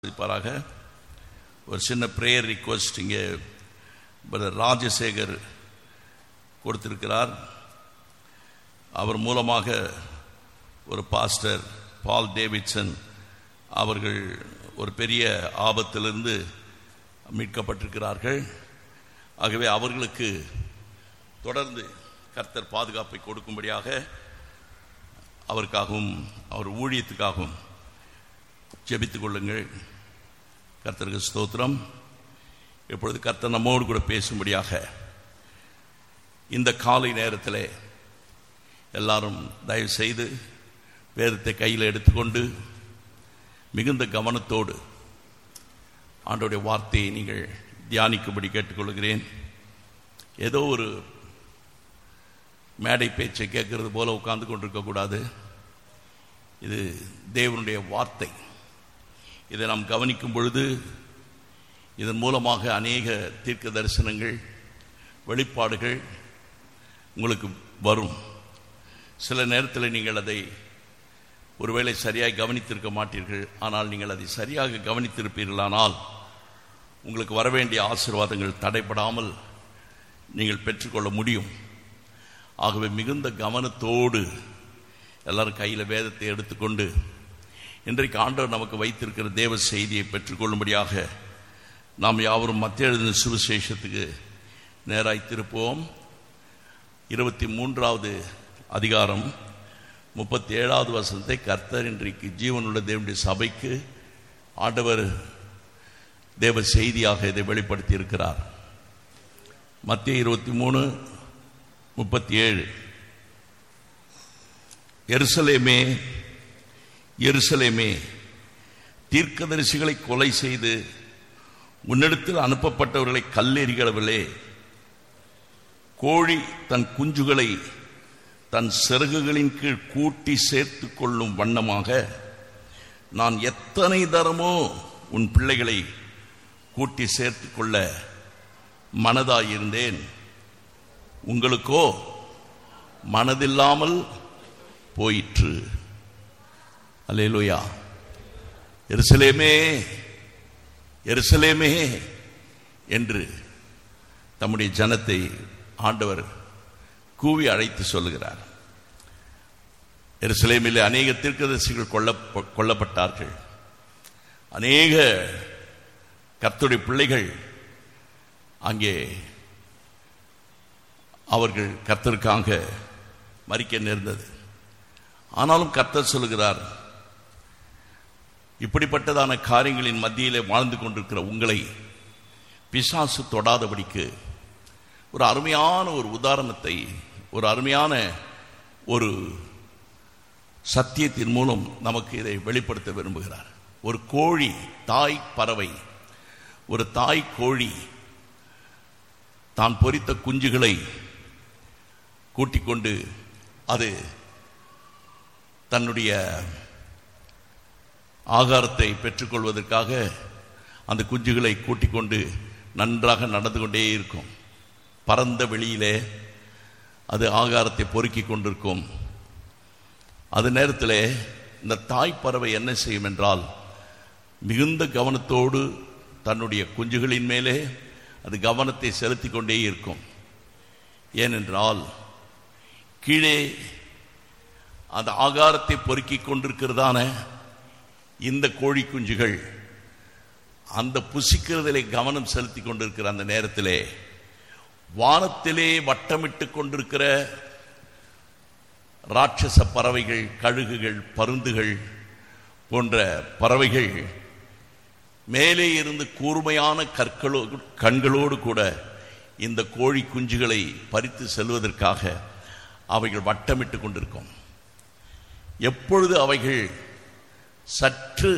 இருப்பாராக ஒரு சின்ன ப்ரேயர் ரிக்வஸ்ட் இங்கே பிரதர் ராஜசேகர் கொடுத்திருக்கிறார் அவர் மூலமாக ஒரு பாஸ்டர் பால் டேவிட்சன் அவர்கள் ஒரு பெரிய ஆபத்திலிருந்து மீட்கப்பட்டிருக்கிறார்கள் ஆகவே அவர்களுக்கு தொடர்ந்து கர்த்தர் பாதுகாப்பை கொடுக்கும்படியாக அவருக்காகவும் அவர் ஊழியத்துக்காகவும் ஜெபித்துக் கொள்ளுங்கள் கர்த்தருக்கு ஸ்தோத்திரம் இப்பொழுது கர்த்தர் நம்மோடு கூட பேசும்படியாக இந்த காலை நேரத்தில் எல்லாரும் தயவு செய்து வேதத்தை கையில் எடுத்துக்கொண்டு மிகுந்த கவனத்தோடு ஆண்டோடைய வார்த்தையை நீங்கள் தியானிக்கும்படி கேட்டுக்கொள்கிறேன் ஏதோ ஒரு மேடை பேச்சை கேட்கறது போல உட்கார்ந்து கொண்டிருக்கக்கூடாது இது தேவனுடைய வார்த்தை இதை நாம் கவனிக்கும் பொழுது இதன் மூலமாக அநேக தீர்க்க தரிசனங்கள் வெளிப்பாடுகள் உங்களுக்கு வரும் சில நேரத்தில் நீங்கள் அதை ஒருவேளை சரியாக கவனித்திருக்க மாட்டீர்கள் ஆனால் நீங்கள் அதை சரியாக கவனித்திருப்பீர்களானால் உங்களுக்கு வர வேண்டிய ஆசீர்வாதங்கள் தடைப்படாமல் நீங்கள் பெற்றுக்கொள்ள முடியும் ஆகவே மிகுந்த கவனத்தோடு எல்லாரும் கையில் வேதத்தை எடுத்துக்கொண்டு இன்றைக்கு ஆண்டவர் நமக்கு வைத்திருக்கிற தேவ செய்தியை பெற்றுக்கொள்ளும்படியாக நாம் யாவரும் மத்திய எழுதின சுவிசேஷத்துக்கு நேராய் திருப்போம் இருபத்தி மூன்றாவது அதிகாரம் முப்பத்தி ஏழாவது வசனத்தை கர்த்தர் இன்றைக்கு ஜீவனுள்ள தேவனுடைய சபைக்கு ஆண்டவர் தேவ செய்தியாக இதை வெளிப்படுத்தி இருக்கிறார் மத்திய இருபத்தி மூணு முப்பத்தி ஏழு எருசலேமே எருசலேமே தீர்க்கதரிசிகளை கொலை செய்து உன்னிடத்தில் அனுப்பப்பட்டவர்களை கல்லெறிகளவிலே கோழி தன் குஞ்சுகளை தன் சிறகுகளின் கீழ் கூட்டி சேர்த்து கொள்ளும் வண்ணமாக நான் எத்தனை தரமோ உன் பிள்ளைகளை கூட்டி சேர்த்து கொள்ள மனதாயிருந்தேன் உங்களுக்கோ மனதில்லாமல் போயிற்று அலேலுயா எருசலேமே எருசலேமே என்று தம்முடைய ஜனத்தை ஆண்டவர் கூவி அழைத்து சொல்லுகிறார் எருசலேமில் அநேக தீர்க்கதரிசிகள் கொல்ல கொல்லப்பட்டார்கள் அநேக கர்த்துடைய பிள்ளைகள் அங்கே அவர்கள் கர்த்தருக்காக மறிக்க நேர்ந்தது ஆனாலும் கர்த்தர் சொல்லுகிறார் இப்படிப்பட்டதான காரியங்களின் மத்தியிலே வாழ்ந்து கொண்டிருக்கிற உங்களை பிசாசு தொடாதபடிக்கு ஒரு அருமையான ஒரு உதாரணத்தை ஒரு அருமையான ஒரு சத்தியத்தின் மூலம் நமக்கு இதை வெளிப்படுத்த விரும்புகிறார் ஒரு கோழி தாய் பறவை ஒரு தாய் கோழி தான் பொறித்த குஞ்சுகளை கூட்டிக் கொண்டு அது தன்னுடைய ஆகாரத்தை பெற்றுக்கொள்வதற்காக அந்த குஞ்சுகளை கூட்டிக் கொண்டு நன்றாக நடந்து கொண்டே இருக்கும் பரந்த வெளியிலே அது ஆகாரத்தை பொறுக்கி கொண்டிருக்கும் அது நேரத்தில் இந்த தாய் பறவை என்ன செய்யும் என்றால் மிகுந்த கவனத்தோடு தன்னுடைய குஞ்சுகளின் மேலே அது கவனத்தை செலுத்தி கொண்டே இருக்கும் ஏனென்றால் கீழே அந்த ஆகாரத்தை பொறுக்கி கொண்டிருக்கிறதான இந்த கோழி குஞ்சுகள் அந்த புசிக்கிறதிலே கவனம் செலுத்தி கொண்டிருக்கிற அந்த நேரத்திலே வானத்திலே வட்டமிட்டு கொண்டிருக்கிற ராட்சச பறவைகள் கழுகுகள் பருந்துகள் போன்ற பறவைகள் மேலே இருந்து கூர்மையான கற்களோ கண்களோடு கூட இந்த கோழி குஞ்சுகளை பறித்து செல்வதற்காக அவைகள் வட்டமிட்டு கொண்டிருக்கும் எப்பொழுது அவைகள் சற்று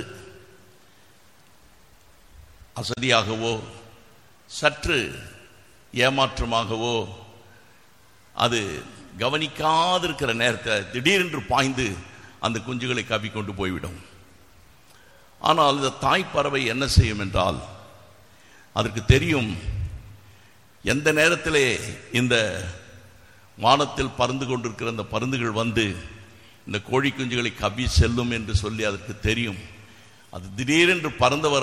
அசதியாகவோ சற்று ஏமாற்றமாகவோ அது கவனிக்காதிருக்கிற நேரத்தை திடீரென்று பாய்ந்து அந்த குஞ்சுகளை கவிக்கொண்டு போய்விடும் ஆனால் இந்த தாய் பறவை என்ன செய்யும் என்றால் அதற்கு தெரியும் எந்த நேரத்திலே இந்த வானத்தில் பறந்து கொண்டிருக்கிற அந்த பருந்துகள் வந்து இந்த கோழி குஞ்சுகளை கவ்வி செல்லும் என்று சொல்லி அதற்கு தெரியும் அது திடீரென்று பறந்து வர